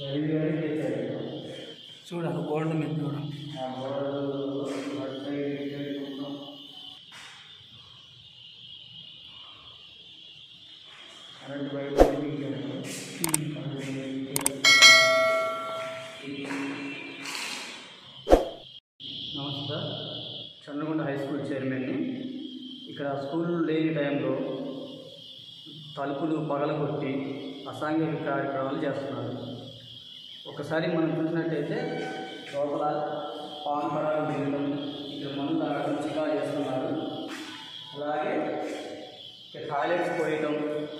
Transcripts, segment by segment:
very very చేశారు చూడ gold మీద చూడ ఆ గోడలు అటు సైడ్ ఇటు సైడ్ మొత్తం కరెంట్ బయట నమస్తే సార్ చంద్రకొండ హై స్కూల్ చైర్మన్ని ఇక్కడ స్కూల్ లేని టైంలో తలుపులు పగలగొట్టి అసాంఘిక కార్యక్రమాలు చేస్తున్నారు ఒకసారి మనం చూసినట్టయితే లోపల పాన్ పరాలు తినడం ఇక్కడ మందు తాగడం చికా చేస్తున్నారు అలాగే ఇక్కడ టాయిలెట్స్ పోయటం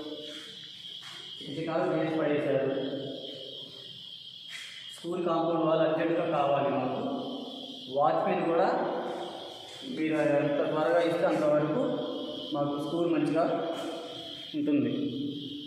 చికాలు వేసి పడేశారు స్కూల్ కాంపౌండ్ వాళ్ళు అర్జెంటుగా కావాలి మాకు వాచ్మెన్ కూడా మీరు ఎంత త్వరగా ఇస్తే అంతవరకు మాకు స్కూల్ మంచిగా ఉంటుంది